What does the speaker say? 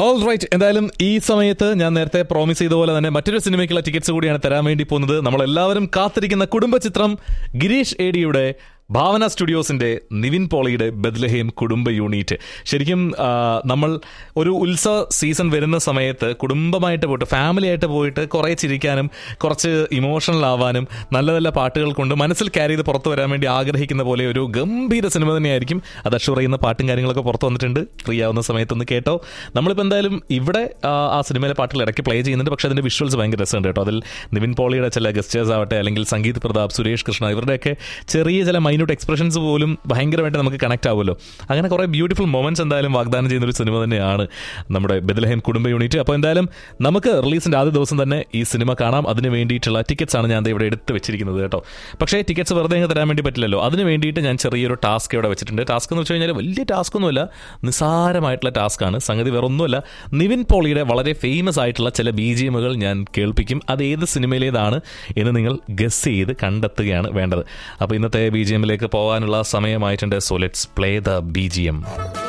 all right എന്തായാലും ഈ സമയത്ത് ഞാൻ നേരത്തെ പ്രോമിസ് ചെയ്ത പോലെ തന്നെ മറ്റൊരു സിനിമയ്ക്കുള്ള ടിക്കറ്റ്സ് കൂടിയാണ് തരാൻ വേണ്ടി പോകുന്നത് നമ്മളെല്ലാവരും കാത്തിരിക്കുന്ന കുടുംബ ചിത്രം ഗിരീഷ് ഏഡിയുടെ ഭാവന സ്റ്റുഡിയോസിന്റെ നിവിൻ പോളിയുടെ ബദ്ലഹേം കുടുംബ യൂണിറ്റ് ശരിക്കും ആ, നമ്മൾ ഒരു ഉത്സവ സീസൺ വരുന്ന സമയത്ത് കുടുംബമായിട്ട് പോയിട്ട് ഫാമിലി ആയിട്ട് പോയിട്ട് കുറേ ചിരിക്കാനും കുറച്ച് ഇമോഷണൽ ആവാനും നല്ല നല്ല പാട്ടുകൾ കൊണ്ട് മനസ്സിൽ ക്യാരി ചെയ്ത് പുറത്തു വരാൻ വേണ്ടി ആഗ്രഹിക്കുന്ന പോലെ ഒരു ഗംഭീര സിനിമ തന്നെയായിരിക്കും അത് അഷുർ ചെയ്യുന്ന പാട്ടും കാര്യങ്ങളൊക്കെ പുറത്തു വന്നിട്ടുണ്ട് ഫ്രീ ആവുന്ന സമയത്തൊന്ന് കേട്ടോ നമ്മളിപ്പോൾ എന്തായാലും ഇവിടെ ആ, ആ സിനിമയിലെ പാട്ടുകൾ ഇടയ്ക്ക് പ്ലേ ചെയ്യുന്നുണ്ട് പക്ഷേ അതിന്റെ വിഷ്വൽസ് ഭയങ്കര രസമുണ്ട് കേട്ടോ അതിൽ നിവിൻ പോളിയുടെ ചില ഗസ്റ്റേഴ്സ് ആവട്ടെ അല്ലെങ്കിൽ സംഗീത് പ്രതാപ് സുരേഷ് കൃഷ്ണ ഇവരുടെയൊക്കെ ചെറിയ ചില മൈന്യൂട്ട് എക്സ്പ്രഷൻസ് പോലും ഭയങ്കരമായിട്ട് നമുക്ക് കണക്ട് ആവുമല്ലോ അങ്ങനെ കുറേ ബ്യൂട്ടിഫുൾ മൊമെന്റ്സ് എന്തായാലും വാഗ്ദാനം ചെയ്യുന്ന ഒരു സിനിമ തന്നെയാണ് നമ്മുടെ ബദലഹേം കുടുംബ യൂണിറ്റ് അപ്പോൾ എന്തായാലും നമുക്ക് റിലീസിന്റെ ആദ്യ ദിവസം തന്നെ ഈ സിനിമ കാണാം അതിന് വേണ്ടിയിട്ടുള്ള ടിക്കറ്റ്സ് ആണ് ഞാൻ ദേ ഇവിടെ എടുത്ത് വെച്ചിരിക്കുന്നത് കേട്ടോ പക്ഷേ ടിക്കറ്റ്സ് വെറുതെ അങ്ങ് തരാൻ വേണ്ടി പറ്റില്ലല്ലോ അതിന് വേണ്ടിയിട്ട് ഞാൻ ചെറിയൊരു ടാസ്ക് ഇവിടെ വെച്ചിട്ടുണ്ട് ടാസ്ക് എന്ന് വെച്ച് കഴിഞ്ഞാൽ വലിയ ടാസ്ക് ഒന്നുമില്ല നിസ്സാരമായിട്ടുള്ള ടാസ്ക് ആണ് സംഗതി വേറെ ഒന്നുമല്ല നിവിൻ പോളിയുടെ വളരെ ഫേമസ് ആയിട്ടുള്ള ചില ബി ജി എമ്മുകൾ ഞാൻ കേൾപ്പിക്കും അത് ഏത് സിനിമയിലേതാണ് എന്ന് നിങ്ങൾ ഗസ് ചെയ്ത് കണ്ടെത്തുകയാണ് വേണ്ടത് അപ്പോൾ ഇന്നത്തെ ബി ജി എമ്മിലേക്ക് പോകാനുള്ള സമയമായിട്ടുണ്ട് so let's play the B G M